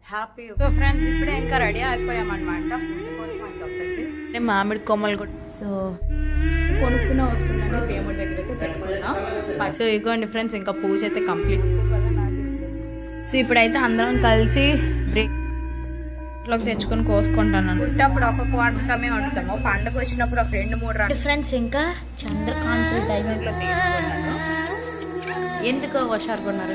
Happy so friends ఇప్పుడే ఇంకా ready అయిపోయామన్నమాట పూజ కోసం అని చెప్పేసి నేను మామిడి కొమ్మలు కూడా సో కొనుక్కున్న వస్తున్నాను దేవుడి దగ్గర అయితే పెట్టుకున్నా సో ఇగోండి ఫ్రెండ్స్ ఇంకా పూజ అయితే కంప్లీట్ సో ఇప్పుడైతే అందరం కలిసి బ్రేక్ లోకి తెచ్చుకొని కోసుకుంటాను పుట్టప్పుడు ఒక్కొక్క వంటకమే వండుతాము పండుగ వచ్చినప్పుడు ఒక రెండు మూడు రకాల ఫ్రెండ్స్ ఇంకా చంద్రకాంత్ డైమండ్ లో తీసుకున్నాను ఎందుకు హుషారు కొన్నారు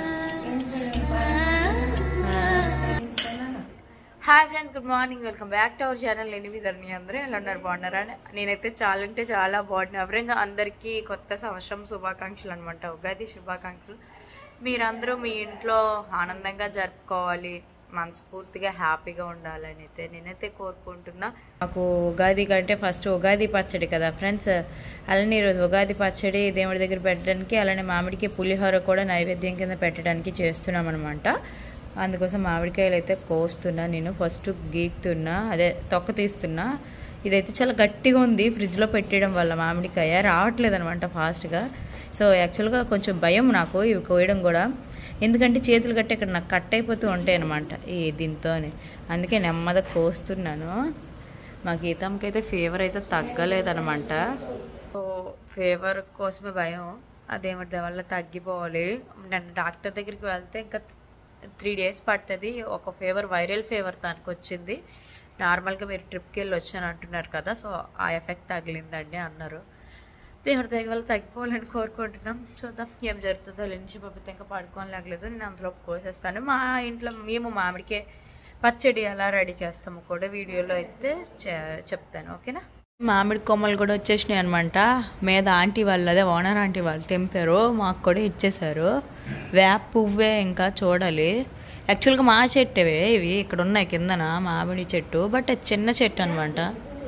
hi friends good morning welcome back to our channel నేను విధర్ని అందరూ ఎలా ఉన్నారు బాగున్నారా నేనైతే చాలా అంటే చాలా బాగున్నా ఫ్రెండ్స్ అందరికీ కొత్త సంవత్సరం శుభాకాంక్షలు అనమాట ఉగాది శుభాకాంక్షలు మీరందరూ మీ ఇంట్లో ఆనందంగా జరుపుకోవాలి మనస్ఫూర్తిగా హ్యాపీగా ఉండాలని అయితే నేనైతే కోరుకుంటున్నా నాకు ఉగాది కంటే ఫస్ట్ ఉగాది పచ్చడి కదా ఫ్రెండ్స్ అలానే ఈరోజు ఉగాది పచ్చడి దేవుడి దగ్గర పెట్టడానికి అలానే మామిడికి పులిహోర కూడా నైవేద్యం కింద పెట్టడానికి చేస్తున్నాం అనమాట అందుకోసం మామిడికాయలు అయితే కోస్తున్నా నేను ఫస్ట్ గీకుతున్నా అదే తొక్క తీస్తున్నా ఇదైతే చాలా గట్టిగా ఉంది ఫ్రిడ్జ్లో పెట్టడం వల్ల మామిడికాయ రావట్లేదు అనమాట ఫాస్ట్గా సో యాక్చువల్గా కొంచెం భయం నాకు ఇవి కోయడం కూడా ఎందుకంటే చేతులు కట్టి ఇక్కడ నాకు కట్ అయిపోతూ ఉంటాయి అనమాట ఈ దీంతోనే అందుకే నెమ్మదిగా కోస్తున్నాను మా గీతంకి అయితే ఫీవర్ అయితే తగ్గలేదనమాట సో ఫీవర్ కోసమే భయం అదేమిటి వల్ల తగ్గిపోవాలి నేను డాక్టర్ దగ్గరికి వెళ్తే ఇంకా త్రీ డేస్ పడుతుంది ఒక ఫీవర్ వైరల్ ఫీవర్ తనకు వచ్చింది నార్మల్గా మీరు ట్రిప్కి వెళ్ళి వచ్చాను అంటున్నారు కదా సో ఆ ఎఫెక్ట్ తగిలిందండి అన్నారు దేవుడి దగ్గర వల్ల తగ్గిపోవాలని కోరుకుంటున్నాం చూద్దాం ఏం జరుగుతుందో నుంచి పంపితే ఇంకా పడుకోలేగలేదు నేను అందులో కోసేస్తాను మా ఇంట్లో మేము మామిడికే పచ్చడి ఎలా రెడీ చేస్తామో కూడా వీడియోలో అయితే చె- చెప్తాను ఓకేనా మామిడి కొమ్మలు కూడా వచ్చేసినాయి అనమాట మీద ఆంటీ వాళ్ళు అదే ఓనర్ ఆంటీ వాళ్ళు తెంపారు మాకు కూడా ఇచ్చేసారు వేప పువ్వే ఇంకా చూడాలి యాక్చువల్గా మా చెట్టువే ఇవి ఇక్కడ ఉన్నాయి కిందన మామిడి చెట్టు బట్ అది చిన్న చెట్టు అనమాట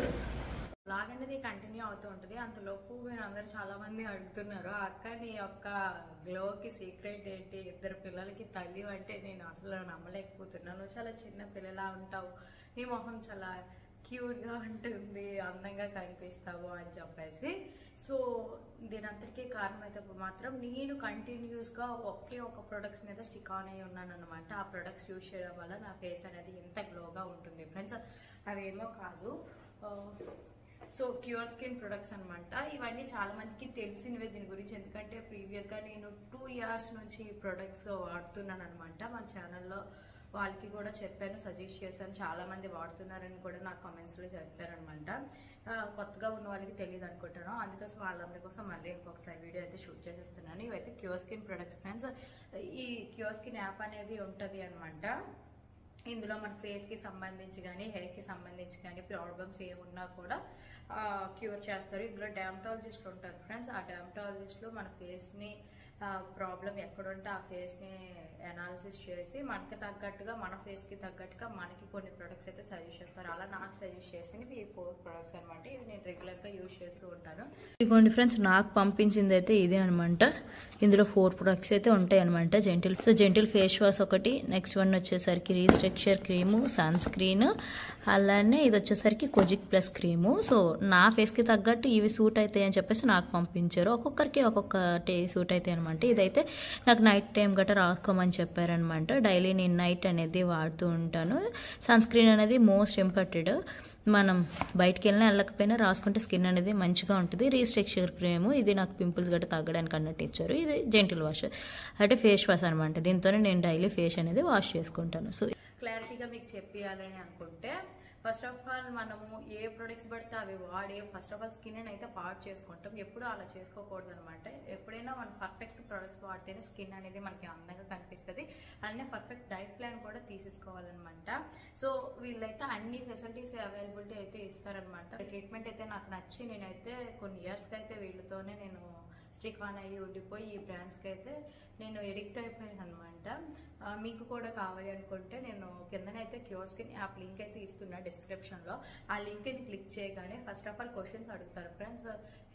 బ్లాగ్ అనేది కంటిన్యూ అవుతూ ఉంటుంది అంతలోపు మీరు అందరూ చాలా మంది అడుగుతున్నారు అక్క నీ యొక్క గ్లోకి సీక్రెట్ ఏంటి ఇద్దరు పిల్లలకి తల్లి అంటే నేను అసలు నమ్మలేకపోతున్నాను చాలా చిన్న పిల్లలా ఉంటావు నీ మొహం చాలా క్యూట్గా ఉంటుంది అందంగా కనిపిస్తావు అని చెప్పేసి సో దీని అంతటికీ కారణం అయితే ఇప్పుడు మాత్రం నేను కంటిన్యూస్గా ఒకే ఒక ప్రొడక్ట్స్ మీద స్టిక్ ఆన్ అయి ఉన్నాను అనమాట ఆ ప్రొడక్ట్స్ యూజ్ చేయడం వల్ల నా ఫేస్ అనేది ఇంత గ్లోగా ఉంటుంది ఫ్రెండ్స్ అవేమో కాదు ఆ, సో క్యూర్ స్కిన్ ప్రొడక్ట్స్ అనమాట ఇవన్నీ చాలా మందికి తెలిసినవే దీని గురించి ఎందుకంటే ప్రీవియస్గా నేను టూ ఇయర్స్ నుంచి ఈ ప్రొడక్ట్స్ వాడుతున్నాను అనమాట మన ఛానల్లో వాళ్ళకి కూడా చెప్పాను సజెస్ట్ చేశాను చాలా మంది వాడుతున్నారని కూడా నాకు కామెంట్స్లో చెప్పారనమాట కొత్తగా ఉన్న వాళ్ళకి తెలియదు అనుకుంటాను అందుకోసం వాళ్ళందరి కోసం మళ్ళీ ఇంకొకసారి వీడియో అయితే షూట్ చేసేస్తున్నాను ఇవైతే క్యూర్ స్కిన్ ప్రొడక్ట్స్ ఫ్రెండ్స్ ఈ క్యూర్ స్కిన్ యాప్ అనేది ఉంటుంది అనమాట ఇందులో మన ఫేస్కి సంబంధించి కానీ హెయిర్కి సంబంధించి కానీ ప్రాబ్లమ్స్ ఏమున్నా కూడా క్యూర్ చేస్తారు ఇందులో డెమటాలజిస్ట్ ఉంటారు ఫ్రెండ్స్ ఆ డెమటాలజిస్ట్లో మన ఫేస్ని ప్రాబ్లం ఎక్కడుంటే ఆ ఫేస్ని అనాలిసిస్ చేసి మనకి తగ్గట్టుగా మన ఫేస్కి తగ్గట్టుగా మనకి కొన్ని ప్రొడక్ట్స్ అయితే సజెస్ట్ చేస్తారు అలా నాకు సజెస్ట్ చేసినవి ఈ ఫోర్ ప్రొడక్ట్స్ అనమాట ఇవి నేను రెగ్యులర్గా యూజ్ చేస్తూ ఉంటాను ఇదిగోండి ఫ్రెండ్స్ నాకు పంపించింది అయితే ఇదే అనమాట ఇందులో ఫోర్ ప్రొడక్ట్స్ అయితే ఉంటాయి అనమాట gentle so gentle face wash ఒకటి నెక్స్ట్ వన్ వచ్చేసరికి రీస్ట్రక్చర్ క్రీము సన్ స్క్రీన్ అలానే ఇది వచ్చేసరికి కొజిక్ ప్లస్ క్రీము సో నా ఫేస్కి తగ్గట్టు ఇవి సూట్ అవుతాయి అని చెప్పేసి నాకు పంపించారు ఒక్కొక్కరికి ఒక్కొక్కటి సూట్ అవుతాయి అనమాట ఇదైతే నాకు నైట్ టైం గట్రా రాసుకోమని చెప్పారనమాట డైలీ నేను నైట్ అనేది వాడుతూ ఉంటాను సన్ స్క్రీన్ అనేది మోస్ట్ ఇంపార్టెంట్ మనం బయటికి వెళ్ళినా వెళ్ళకపోయినా రాసుకుంటే స్కిన్ అనేది మంచిగా ఉంటుంది రీస్ట్రక్చర్ క్రీమ్ ఇది నాకు పింపుల్స్ గట్రా తగ్గడానికి అన్నట్టు ఇచ్చారు ఇది జెంటిల్ వాష్ అంటే ఫేస్ వాష్ అనమాట దీంతోనే నేను డైలీ ఫేస్ అనేది వాష్ చేసుకుంటాను సో క్లారిటీగా మీకు చెప్పాలని అనుకుంటే ఫస్ట్ ఆఫ్ ఆల్ మనము ఏ ప్రొడక్ట్స్ పడితే అవి వాడి ఫస్ట్ ఆఫ్ ఆల్ స్కిన్ అయితే పాడు చేసుకుంటాం ఎప్పుడు అలా చేసుకోకూడదు అనమాట ఎప్పుడైనా మనం పర్ఫెక్ట్ ప్రొడక్ట్స్ వాడితేనే స్కిన్ అనేది మనకి అందంగా కనిపిస్తుంది అలానే పర్ఫెక్ట్ డైట్ ప్లాన్ కూడా తీసేసుకోవాలన్నమాట సో వీళ్ళైతే అన్ని ఫెసిలిటీస్ అవైలబిలిటీ అయితే ఇస్తారనమాట ట్రీట్మెంట్ అయితే నాకు నచ్చి నేనైతే కొన్ని ఇయర్స్కి అయితే వీళ్ళతోనే నేను స్టిక్ ఆన్ అయ్యి ఉండిపోయి ఈ బ్రాండ్స్కి అయితే నేను ఎడిక్ట్ అయిపోయాను అనమాట మీకు కూడా కావాలి అనుకుంటే నేను కిందనైతే క్యూర్ స్కిన్ యాప్ లింక్ అయితే ఇస్తున్నా డిస్క్రిప్షన్లో ఆ లింక్ని క్లిక్ చేయగానే ఫస్ట్ ఆఫ్ ఆల్ క్వశ్చన్స్ అడుగుతారు ఫ్రెండ్స్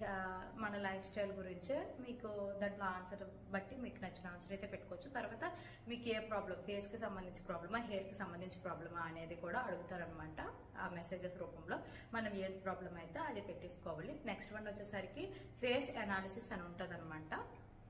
మన లైఫ్ స్టైల్ గురించి మీకు దాంట్లో ఆన్సర్ బట్టి మీకు నచ్చిన ఆన్సర్ అయితే పెట్టుకోవచ్చు తర్వాత మీకు ఏ ప్రాబ్లం ఫేస్కి సంబంధించి ప్రాబ్లమా హెయిర్కి సంబంధించి ప్రాబ్లమా అనేది కూడా అడుగుతారనమాట ఆ మెసేజెస్ రూపంలో మనం ఏది ప్రాబ్లం అయితే అది పెట్టేసుకోవాలి నెక్స్ట్ వన్ వచ్చేసరికి ఫేస్ అనాలిసిస్ అని ఉంటుంది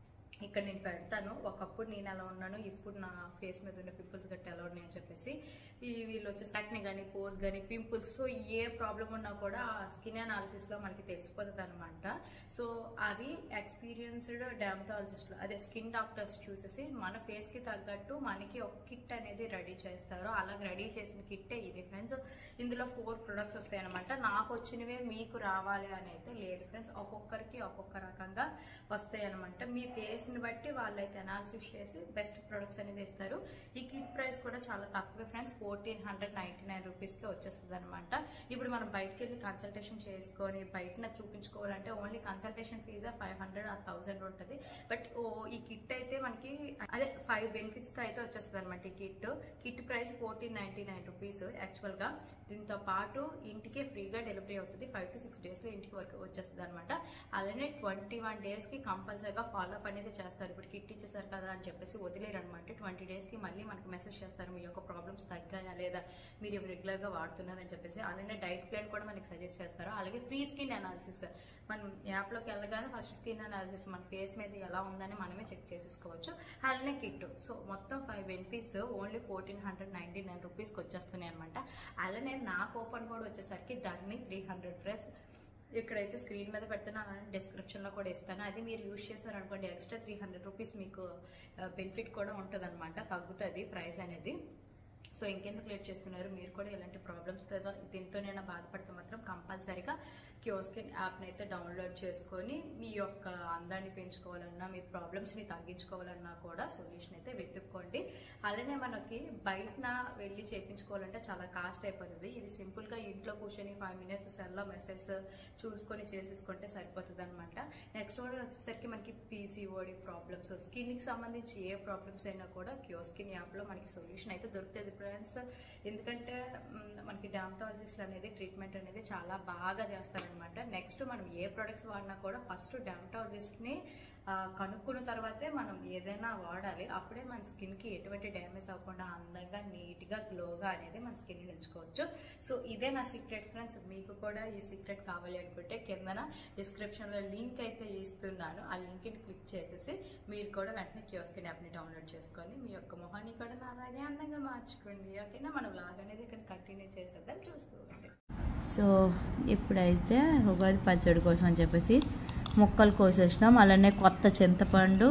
ఇక్కడ నేను పెడతాను ఒకప్పుడు నేను ఎలా ఉన్నాను ఇప్పుడు నా ఫేస్ మీద ఉన్న పింపుల్స్ గట్టి ఎలా ఉన్నాయి అని చెప్పేసి ఈ వీళ్ళు వచ్చే సాక్ని కానీ పోస్ కానీ పింపుల్స్ సో ఏ ప్రాబ్లం ఉన్నా కూడా స్కిన్ అనాలిసిస్లో మనకి తెలిసిపోతుంది అనమాట సో అది ఎక్స్పీరియన్స్డ్ డెర్మటాలజిస్ట్లు అదే స్కిన్ డాక్టర్స్ చూసేసి మన ఫేస్కి తగ్గట్టు మనకి ఒక కిట్ అనేది రెడీ చేస్తారు అలా రెడీ చేసిన కిట్టే ఇది ఫ్రెండ్స్ ఇందులో ఫోర్ ప్రొడక్ట్స్ వస్తాయి అనమాట నాకు వచ్చినవే మీకు రావాలి అని అయితే లేదు ఫ్రెండ్స్ ఒక్కొక్కరికి ఒక్కొక్క రకంగా వస్తాయి అనమాట మీ ఫేస్ని బట్టి వాళ్ళైతే అనాలిసిస్ చేసి బెస్ట్ ప్రొడక్ట్స్ అనేది ఇస్తారు ఈ కిట్ ప్రైస్ కూడా చాలా తక్కువే friends fourteen hundred ninety nine రూపీస్కి వచ్చేస్తుంది అనమాట ఇప్పుడు మనం బయటకు వెళ్ళి కన్సల్టేషన్ చేసుకొని బయటన చూపించుకోవాలంటే ఓన్లీ కన్సల్టేషన్ ఫీజే ఫైవ్ హండ్రెడ్ ఆ థౌసండ్ ఉంటుంది బట్ ఓ ఈ కిట్ అయితే మనకి అదే ఫైవ్ బెనిఫిట్స్తో అయితే వచ్చేస్తుంది అనమాట ఈ kit kit price fourteen ninety nine rupees యాక్చువల్గా దీంతో పాటు ఇంటికే ఫ్రీగా డెలివరీ అవుతుంది ఫైవ్ టు సిక్స్ డేస్లో ఇంటికి వరకు వచ్చేస్తుంది అనమాట అలానే ట్వంటీ వన్ డేస్కి కంపల్సరీగా ఫాలోఅప్ అనేది చేస్తారు ఇప్పుడు కిట్ ఇచ్చేసారు కదా అని చెప్పేసి వదిలేరు అనమాట ట్వంటీ డేస్కి మళ్ళీ మనకి మెసేజ్ చేస్తారు మీ యొక్క ప్రాబ్లమ్స్ తగ్గాయా లేదా మీరు ఇవి రెగ్యులర్గా వాడుతున్నారని చెప్పేసి అలానే డైట్ ప్లాన్ కూడా మనకి సజెస్ట్ చేస్తారు అలాగే ఫ్రీ స్కిన్ అనాలిసిస్ మనం యాప్లోకి వెళ్ళగానే ఫస్ట్ స్కిన్ అనాలిసిస్ మన ఫేస్ మీద ఎలా ఉందని మనమే చెక్ చేసేసుకోవచ్చు అలానే కిట్ సో మొత్తం five benefits only fourteen hundred ninety nine రూపీస్కి వచ్చేస్తున్నాయి అనమాట అలానే నా కూపన్ కోడ్ వచ్చేసరికి ధర్ని త్రీ హండ్రెడ్ ఫ్రెండ్స్ ఇక్కడైతే స్క్రీన్ మీద పెడుతున్నా అలానే డిస్క్రిప్షన్లో కూడా ఇస్తాను అది మీరు యూజ్ చేశారనుకోండి ఎక్స్ట్రా త్రీ హండ్రెడ్ రూపీస్ మీకు బెనిఫిట్ కూడా ఉంటుంది అనమాట తగ్గుతుంది ప్రైస్ అనేది సో ఇంకెందుకు లేట్ చేస్తున్నారు మీరు కూడా ఇలాంటి ప్రాబ్లమ్స్ దీంతోనైనా బాధపడితే మాత్రం కంపల్సరీగా క్యోస్కిన్ యాప్ని అయితే డౌన్లోడ్ చేసుకొని మీ యొక్క అందాన్ని పెంచుకోవాలన్నా మీ ప్రాబ్లమ్స్ని తగ్గించుకోవాలన్నా కూడా సొల్యూషన్ అయితే వెతుక్కోండి అలానే మనకి బయటన వెళ్ళి చేయించుకోవాలంటే చాలా కాస్ట్ అయిపోతుంది ఇది సింపుల్గా ఇంట్లో కూర్చొని ఫైవ్ మినిట్స్ సెల్లో మెసేజ్ చూసుకొని చేసేసుకుంటే సరిపోతుంది అనమాట నెక్స్ట్ కూడా వచ్చేసరికి మనకి పీసీఓడి ప్రాబ్లమ్స్ స్కిన్కి సంబంధించి ఏ ప్రాబ్లమ్స్ అయినా కూడా క్యోస్కిన్ యాప్లో మనకి సొల్యూషన్ అయితే దొరుకుతుంది ఫ్రెండ్స్ ఎందుకంటే మ్, మనకి డామటాలజిస్ట్ అనేది ట్రీట్మెంట్ అనేది చాలా బాగా చేస్తారనమాట నెక్స్ట్ మనం ఏ ప్రొడక్ట్స్ వాడినా కూడా ఫస్ట్ డామటాలజిస్ట్ని కనుక్కున్న తర్వాతే మనం ఏదైనా వాడాలి అప్పుడే మన స్కిన్కి ఎటువంటి డ్యామేజ్ అవ్వకుండా అందంగా నీట్గా గ్లోగా అనేది మన స్కిన్ ఉంచుకోవచ్చు సో ఇదే నా సీక్రెట్ ఫ్రెండ్స్ మీకు కూడా ఈ సీక్రెట్ కావాలి అనుకుంటే కిందన డిస్క్రిప్షన్లో లింక్ అయితే ఇస్తున్నాను ఆ లింక్ని క్లిక్ చేసేసి మీరు కూడా వెంటనే క్యోస్కిన్ యాప్ని డౌన్లోడ్ చేసుకొని మీ యొక్క మొహాన్ని కూడా అలాగే అందంగా మార్చుకోండి ఓకేనా మనం లాగ్ అనేది ఇక్కడ కంటిన్యూ చేసేద్దాం చూస్తూ ఉండండి సో ఇప్పుడైతే ఉగాది పచ్చడి కోసం అని చెప్పేసి ముక్కలు కోసేసినాం అలానే కొత్త చింతపండు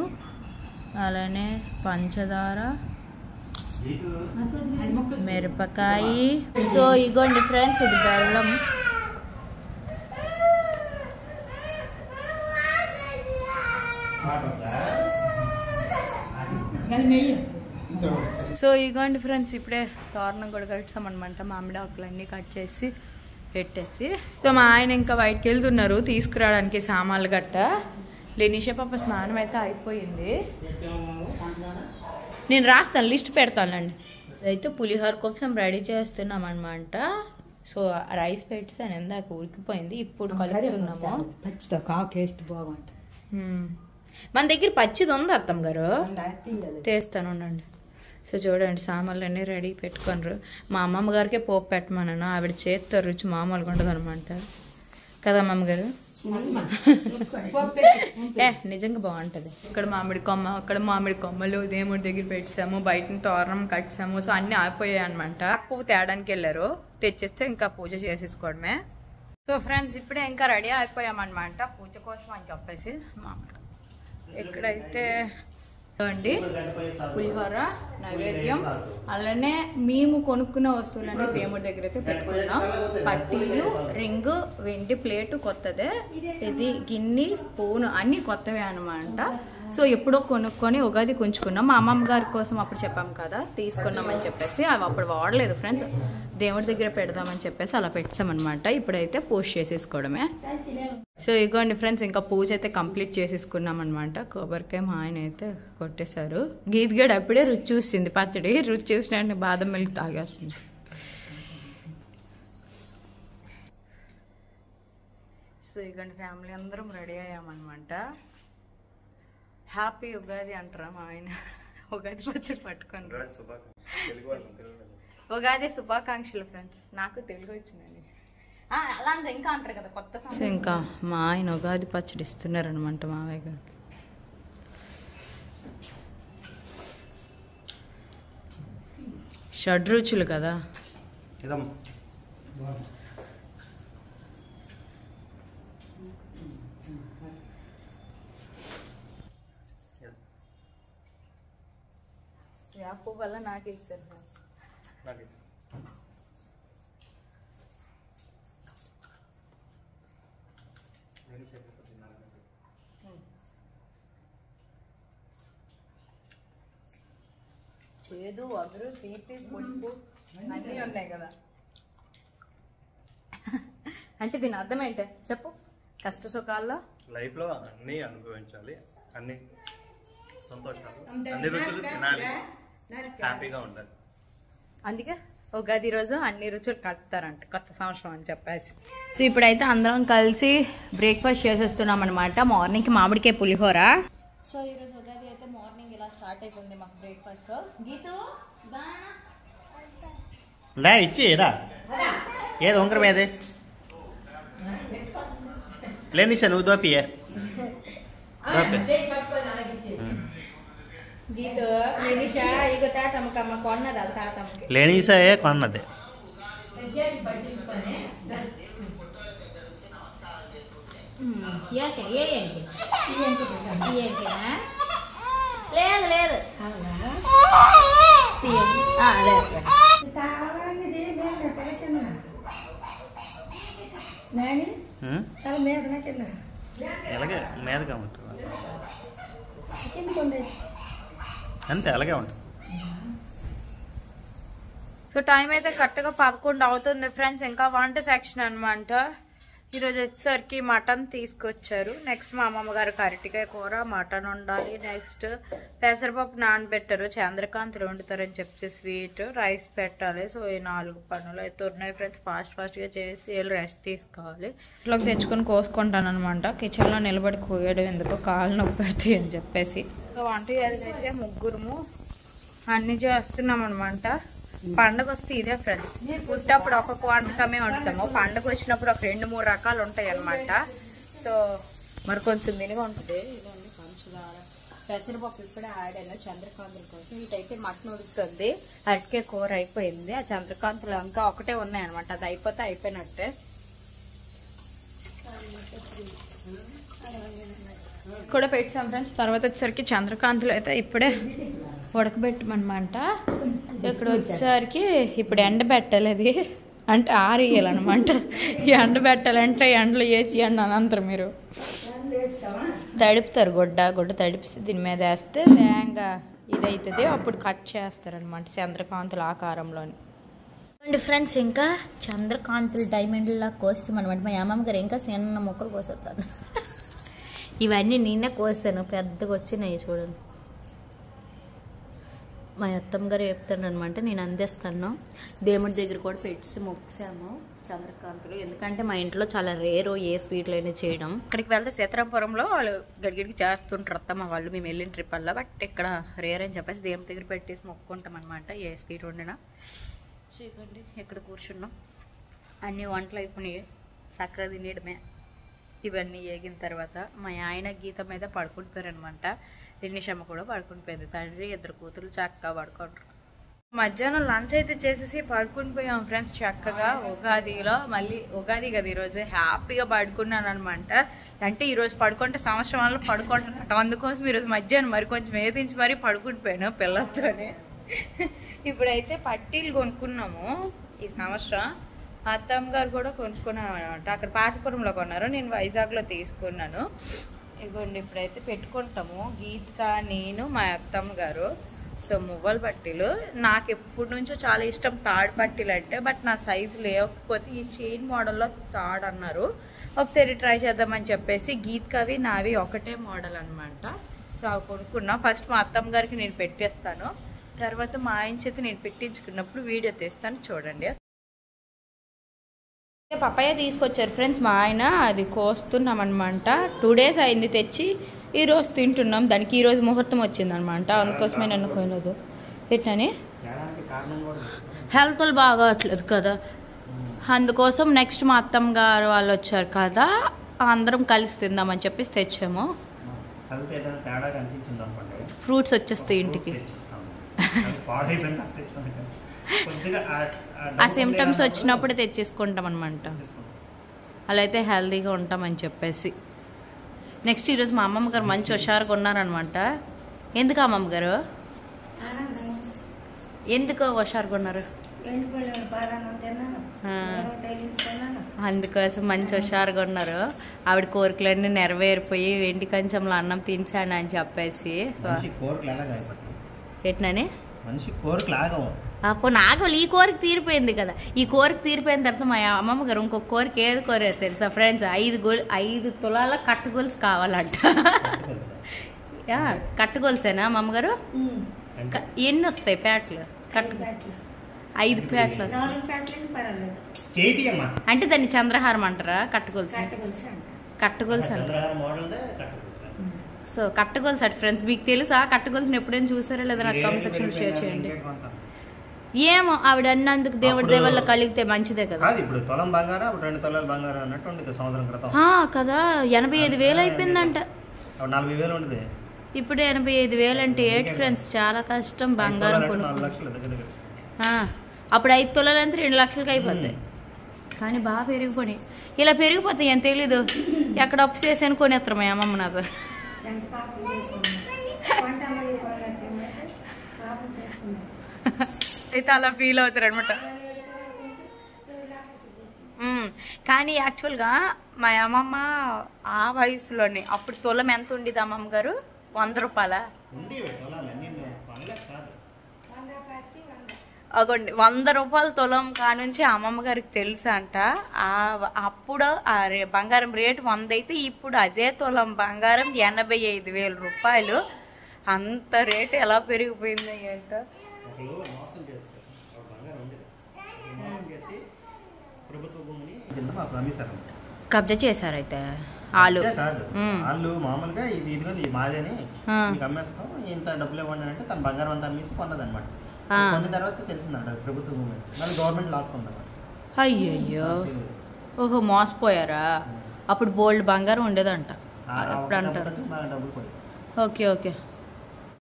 అలానే పంచదార మిరపకాయ సో ఇగోండి ఫ్రెండ్స్ ఇది బెల్లం సో ఇగోండి ఫ్రెండ్స్ ఇప్పుడే తోరణం కూడా కట్టామన్నమాట మామిడి ఆకులన్నీ కట్ చేసి పెట్టేసి సో మా ఆయన ఇంకా బయటకు వెళ్తున్నారు తీసుకురావడానికి సామాన్లు గట్ట లెనిషా పాప స్నానం అయితే అయిపోయింది నేను రాస్తాను లిస్ట్ పెడతానండి అయితే పులిహోర కోసం రెడీ చేస్తున్నాం అనమాట సో రైస్ పెట్టాను ఇందాక ఉడికిపోయింది ఇప్పుడు కలుపుతున్నాము పచ్చితో కాకేస్తే బాగుంటుంది మ్మ్. మన దగ్గర పచ్చిది ఉంది అత్తమ్మ గారు తీస్తాను ఉండండి సో చూడండి సామాన్లు అన్నీ రెడీ పెట్టుకోనరు మా అమ్మమ్మ గారికే పోపు పెట్టమన్నాను ఆవిడ చేత్తో రుచి మామూలుగా ఉండదు అనమాట కదా అమ్మమ్మ గారు ఏ నిజంగా బాగుంటుంది ఇక్కడ మామిడి కొమ్మ అక్కడ మామిడి కొమ్మలు దేవుడి దగ్గర పెట్టాము బయట తోరణం కట్టాము సో అన్నీ ఆగిపోయాయి అనమాట పువ్వు తేడానికి వెళ్ళారు తెచ్చేస్తే ఇంకా పూజ చేసేసుకోవడమే సో ఫ్రెండ్స్ ఇప్పుడే ఇంకా రెడీ అయిపోయామన్నమాట పూజ కోసం అని చెప్పేసి మామిడి ఇక్కడైతే అండి పులిహోర నైవేద్యం అలానే మేము కొనుక్కున్న వస్తువులన్నీ దేవుడి దగ్గర అయితే పెట్టుకున్నాం పట్టీలు రింగ్ వెండి ప్లేటు కొత్తదే ఇది గిన్నె స్పూన్ అన్ని కొత్తవే అనమాట సో ఎప్పుడో కొనుక్కొని ఉగాది కొంచుకున్నాం మా అమ్మమ్మ గారి కోసం అప్పుడు చెప్పాం కదా తీసుకున్నామని చెప్పేసి అవి అప్పుడు వాడలేదు ఫ్రెండ్స్ దేవుడి దగ్గర పెడదామని చెప్పేసి అలా పెట్టామన్నమాట ఇప్పుడైతే పోస్ట్ చేసేసుకోవడమే సో ఇగోండి ఫ్రెండ్స్ ఇంకా పూజ అయితే కంప్లీట్ చేసేసుకున్నాం అనమాట కొబ్బరికాయ మా ఆయన అయితే కొట్టేశారు గీత్ గడ్ అప్పుడే రుచి చూసింది పచ్చడి రుచి చూసిన బాదం మిల్క్ తాగేస్తుంది సో ఇగోండి ఫ్యామిలీ అందరం రెడీ అయ్యామన్నమాట హ్యాపీ ఉగాది అంటారా మా ఆయన ఉగాది పచ్చడి పట్టుకొని ఉగాది శుభాకాంక్షలు ఫ్రెండ్స్ నాకు తెలుగు వచ్చిందండి ఆ, అలా అంటే ఇంకా అంటారు కదా కొత్త ఇంకా మా ఆయన ఉగాది పచ్చడి ఇస్తున్నారనమాట మావయ్య గారికి షడ్రుచులు కదా ఇదం యాప్ వల్ల నాకే ఇచ్చారు ఫ్రెండ్స్ నాకు చేదు వగరు తీపి పులుపు అన్నీ ఉన్నాయి కదా అంటే దీని అర్థం ఏంటి చెప్పు కష్ట సుఖాల్లో లైఫ్లో అన్నీ అనుభవించాలి అన్ని సంతోషాలు అన్ని రుచులు తినాలి హ్యాపీగా ఉండాలి అందుకే ఉగాది రోజు అన్ని రుచులు కలుపుతారంట కొత్త సంవత్సరం అని చెప్పేసి సో ఇప్పుడైతే అందరం కలిసి బ్రేక్ఫాస్ట్ చేసేస్తున్నాం అనమాట మార్నింగ్కి మామిడికాయ పులిహోర సో ఈరోజు ఉగాది అయితే మార్నింగ్ ఇలా స్టార్ట్ అవుతుంది మాకు బ్రేక్ఫాస్ట్ గీతు లే ఇచ్చి రా ఏది ఉంగరం ఏది లేనిసా నువ్వు దోపియే దోపి గీతు నినిషా ఇగో తాతమ్మకమ్మ కొన్నది వాళ్ళ తాతమ్మకి లేనిసా ఏ కొన్నది ఏసే ఏ ఏంటి ఏంటినా లేదు లేదు ఆ, లేదు ఉం? ఎలాగే మీదగా ఉంటుంది అంతే అలాగే ఉంటుంది సో టైం అయితే కరెక్ట్గా పదకొండు అవుతుంది ఫ్రెండ్స్ ఇంకా వంట సెక్షన్ అనమాట ఈరోజు వచ్చేసరికి మటన్ తీసుకొచ్చారు నెక్స్ట్ మా అమ్మమ్మ గారు అరటికాయ కూర మటన్ ఉండాలి నెక్స్ట్ పెసరపప్పు నానబెట్టారు చంద్రకాంత్ వండుతారని చెప్పి స్వీట్ రైస్ పెట్టాలి సో ఈ నాలుగు పనులు అయితే ఉన్నాయి ఫ్రెండ్స్ ఫాస్ట్ ఫాస్ట్గా చేసి వెళ్ళి రెస్ట్ తీసుకోవాలి ఇట్లోకి తెచ్చుకొని కోసుకుంటాను అనమాట కిచెన్లో నిలబడి కోయడం ఎందుకు కాళ్ళు నొప్పి పెడతాయి అని చెప్పేసి సో వంట చేయాలంటే ముగ్గురము అన్ని చేస్తున్నాం అనమాట పండగ వస్తే ఇదే ఫ్రెండ్స్ పుట్టప్పుడు ఒక్కొక్క వంటకమే వండుతాము పండగ వచ్చినప్పుడు ఒక రెండు మూడు రకాలు ఉంటాయి అనమాట సో మరి కొంచెం దినిగా ఉంటుంది ఇదండి పంచదార పెసరపప్పు ఇప్పుడే ఆడాను చంద్రకాంతుల కోసం ఇటైతే మటన్ ఉడుకుతుంది అరటికే కూర అయిపోయింది ఆ చంద్రకాంతులు ఇంకా ఒకటే ఉన్నాయి అనమాట అది అయిపోతే అయిపోయినట్టే కూడా పెట్టాం ఫ్రెండ్స్ తర్వాత వచ్చేసరికి చంద్రకాంతులు అయితే ఇప్పుడే ఉడకబెట్టమనమాట ఇక్కడ వచ్చేసరికి ఇప్పుడు ఎండ పెట్టలేదు అంటే ఆరేయాలన్నమాట ఈ ఎండ పెట్టాలంటే ఎండలో వేసి ఎండ అనంతరం మీరు తడుపుతారు గుడ్డ గుడ్డ తడిపిస్తే దీని మీద వేస్తే వేగంగా ఇదవుతుంది అప్పుడు కట్ చేస్తారనమాట చంద్రకాంతుల ఆకారంలోని అండ్ ఫ్రెండ్స్ ఇంకా చంద్రకాంతులు డైమండ్లా కోస్తాం అనమాట మా అమ్మమ్మ గారు ఇంకా చిన్న మొక్కలు కోసేస్తాను ఇవన్నీ నిన్నే కోసాను పెద్దగా వచ్చినాయి చూడండి మా అత్తమ్మ గారు చెప్తాను అనమాట నేను అందిస్తాను దేవుడి దగ్గర కూడా పెట్టి మొక్కాము చంద్రకాంతులు ఎందుకంటే మా ఇంట్లో చాలా రేరు ఏ స్వీట్లు అయినా చేయడం ఇక్కడికి వెళ్తే సీతారాంపురంలో వాళ్ళు గడిగడికి చేస్తుంటారు అత్తమ్మ వాళ్ళు మేము వెళ్ళిన ట్రిప్ వల్ల బట్ ఇక్కడ రేర్ అని చెప్పేసి దేవుని దగ్గర పెట్టేసి మొక్కుంటాం అనమాట ఏ స్వీట్ వండినా చూడండి ఇక్కడ కూర్చున్నాం అన్ని వంటలు అయిపోయినాయి చక్కగా తినేయడమే ఇవన్నీ ఏగిన తర్వాత మా ఆయన గీత మీద పడుకుంటారనమాట రినిషమ్మ కూడా పడుకుండిపోయింది తండ్రి ఇద్దరు కూతురు చక్కగా పడుకుంటారు మధ్యాహ్నం లంచ్ అయితే చేసేసి పడుకుని పోయాం ఫ్రెండ్స్ చక్కగా ఉగాదిలో మళ్ళీ ఉగాది కదా ఈరోజు హ్యాపీగా పడుకున్నాను అనమాట అంటే ఈరోజు పడుకుంటే సంవత్సరం వల్ల పడుకుంటాను అందుకోసం ఈరోజు మధ్యాహ్నం మరి కొంచెం ఏదించి మరీ పడుకుండిపోయాను పిల్లలతోనే ఇప్పుడైతే పట్టీలు కొనుక్కున్నాము ఈ సంవత్సరం అత్తమ్మ గారు కూడా కొనుక్కున్నాను అనమాట అక్కడ పాతపురంలో కొన్నారు నేను వైజాగ్లో తీసుకున్నాను ఇదిగోండి ఇప్పుడైతే పెట్టుకుంటాము గీతిక నేను మా అత్తమ్మ గారు సో మువ్వల పట్టీలు నాకు ఎప్పటి నుంచో చాలా ఇష్టం తాడు పట్టీలు అంటే బట్ నా సైజు లేకపోతే ఈ చైన్ మోడల్లో తాడు అన్నారు ఒకసారి ట్రై చేద్దామని చెప్పేసి గీత్కవి నావి ఒకటే మోడల్ అనమాట సో అవి కొనుక్కున్నా ఫస్ట్ మా అత్తమ్మ గారికి నేను పెట్టేస్తాను తర్వాత మా ఆయన చేత నేను పెట్టించుకున్నప్పుడు వీడియో తీస్తాను చూడండి పపాయ తీసుకొచ్చారు ఫ్రెండ్స్ మా ఆయన అది కోస్తున్నాం అనమాట టూ డేస్ అయింది తెచ్చి ఈ రోజు తింటున్నాం దానికి ఈ రోజు ముహూర్తం వచ్చింది అనమాట అందుకోసమే నన్ను కొనలేదు ఎట్లని హెల్త్లు బాగోట్లేదు కదా అందుకోసం నెక్స్ట్ మా అత్తమ్మ గారు వాళ్ళు వచ్చారు కదా అందరం కలిసి తిందామని చెప్పేసి తెచ్చాము హెల్త్ ఏదైనా తేడా కనిపించింది అనుకోండి ఫ్రూట్స్ వచ్చేస్తాయి ఇంటికి తెచ్చిస్తాము అది పాడైపోయింది తెచ్చుకోండి కొద్దిగా ఆ- ఆ ఆ డబ్బు సిమ్టమ్స్ లేనప్పుడు వచ్చినప్పుడు తెచ్చేసుకుంటాం అనమాట అలా అయితే హెల్తీగా ఉంటామని చెప్పేసి నెక్స్ట్ ఈరోజు మా అమ్మమ్మ గారు మంచి హుషారుగా ఉన్నారనమాట ఎందుకు అమ్మమ్మ గారు ఎందుకు హుషారుగా ఉన్నారు ఆ. అందుకోసం మంచి హుషారుగా ఉన్నారు ఆవిడ కోరికలన్నీ నెరవేరిపోయి వెండి కంచంలో అన్నం తినసాను అని చెప్పేసి సో మనిషి కోరికలు ఎలాగ అయిపోతాయి ఎట్నని మనిషి కోరికలు ఆగవు అప్పుడు నాకు ఈ కోరిక తీరిపోయింది కదా ఈ కోరిక తీరిపోయిన తర్వాత మా అమ్మమ్మ గారు ఇంకొక కోరిక ఏది కోరారు తెలుసా ఫ్రెండ్స్ ఐదు గోల్ ఐదు తులాల కట్టుగోల్స్ కావాలంట తెలుసా? యా, కట్టుగోల్సేనా మా అమ్మగారు క- ఎన్ని వస్తాయి ప్యాట్లు కట్టు ఐదు ప్యాట్లు వస్తాయి చేతి అమ్మా అంటే దాన్ని చంద్రహారం అంటారా కట్టుగోల్స్ కట్టుగోల్స్ అంటారు చంద్రహారం మోడల్దే కట్టుకోవచ్చు సో కట్టుగోల్స్ అట్ ఫ్రెండ్స్ మీకు తెలుసా కట్టుగోల్స్ ఎప్పుడైనా చూసారా లేదా నాకు కామెంట్ సెక్షన్ షేర్ చేయండి ఏమో ఆవిడ అన్నందుకు దేవుడి అప్పుడు- దేవల్ల కలిగితే మంచిదే కదా కాదు ఇప్పుడు తులం బంగారం అప్పుడు రెండు తులాల బంగారం అన్నట్టు ఉండేది సంవత్సరం క్రితం ఆ, కదా ఎనభై ఐదు వేలు అయిపోయిందంట అప్పుడు నలభై వేలు ఉండేది ఇప్పుడు ఎనభై ఐదు వేలు అంటే ఏంటి ఫ్రెండ్స్ చాలా కష్టం బంగారం ఐదు తులాలు అంటే నాలుగు కొనుక్కో లక్షలు దగ్గర దగ్గర అప్పుడు ఐదు తులాలు అంటే రెండు లక్షలకి అయిపోతాయి కానీ బాగా పెరిగిపోయి ఇలా పెరిగిపోతాయి ఏం తెలీదు ఎక్కడ అప్పు చేసాను కొనేస్తారు మా అమ్మమ్మ నాతో అయితే అలా ఫీల్ అవుతారు అనమాట కానీ యాక్చువల్గా మా అమ్మమ్మ ఆ వయసులోనే అప్పుడు తులం ఎంత ఉండేది అమ్మమ్మ గారు వంద రూపాయల ఉండేవి తులాలు అన్ని పనులే కాదు అగోండి వంద రూపాయల తులం కానుంచి అమ్మమ్మ గారికి తెలుసా అంట ఆ అప్పుడు ఆ రే- బంగారం రేటు వంద అయితే ఇప్పుడు అదే తులం బంగారం ఎనభై ఐదు వేల రూపాయలు అంత రేటు ఎలా పెరిగిపోయింది ఏంటో ఒకళ్ళు మోసం చేస్తారు ఒక బంగారం ఉండేది ఈ మోసం చేసి ప్రభుత్వ భూమిని కింద మాకు అమ్మేశారు కబ్జా చేశారు అయితే వాళ్ళు అంతే కాదు మ్మ్. వాళ్ళు మామూలుగా ఇది ఇదిగో ఇది మాదేని ఆ. మీకు అమ్మేస్తాం ఇంత డబ్బులు ఇవ్వండి అంటే తన బంగారం అంతా అమ్మేసి కొన్నదన్నమాట ఆ. కొన్న తర్వాత తెలిసిందంట అది ప్రభుత్వ భూమి మళ్ళీ గవర్నమెంట్ లాక్కుందన్నమాట అయ్యయ్యో ఓహో మోసపోయారా అప్పుడు బోల్డ్ బంగారం ఉండేదంట ఆ- ఆ అప్పుడు ఒక్క అంటారు డబ్బుతోటి బాగా డబ్బులు పోయి ఓకే ఓకే